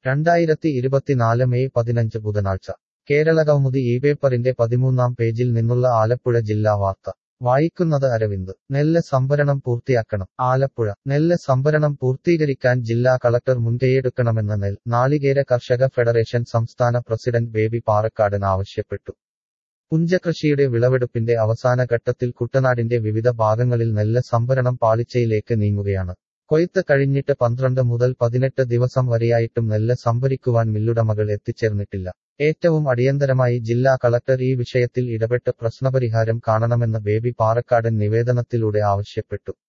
രണ്ടായിരത്തി ഇരുപത്തിനാല് മെയ് പതിനഞ്ച് ബുധനാഴ്ച കേരള കൗമുദി ഈ പേപ്പറിന്റെ പതിമൂന്നാം പേജിൽ നിന്നുള്ള ആലപ്പുഴ ജില്ലാ വാർത്ത വായിക്കുന്നത് അരവിന്ദ് നെല്ല് സംഭരണം പൂർത്തിയാക്കണം ആലപ്പുഴ നെല്ല് സംഭരണം പൂർത്തീകരിക്കാൻ ജില്ലാ കളക്ടർ മുൻകൈയെടുക്കണമെന്ന് നെൽ നാളികേര കർഷക ഫെഡറേഷൻ സംസ്ഥാന പ്രസിഡന്റ് ബേബി പാറക്കാടൻ ആവശ്യപ്പെട്ടു പുഞ്ചകൃഷിയുടെ വിളവെടുപ്പിന്റെ അവസാന ഘട്ടത്തിൽ കുട്ടനാടിന്റെ വിവിധ ഭാഗങ്ങളിൽ നെല്ല് സംഭരണം പാളിച്ചയിലേക്ക് നീങ്ങുകയാണ് കൊയ്ത്ത് കഴിഞ്ഞിട്ട് പന്ത്രണ്ട് മുതൽ പതിനെട്ട് ദിവസം വരെയായിട്ടും നെല്ല് സംഭരിക്കുവാൻ മില്ലുടമകൾ എത്തിച്ചേർന്നിട്ടില്ല ഏറ്റവും അടിയന്തരമായി ജില്ലാ കളക്ടർ ഈ വിഷയത്തിൽ ഇടപെട്ട് പ്രശ്നപരിഹാരം കാണണമെന്ന് ബേബി പാറക്കാടൻ നിവേദനത്തിലൂടെ ആവശ്യപ്പെട്ടു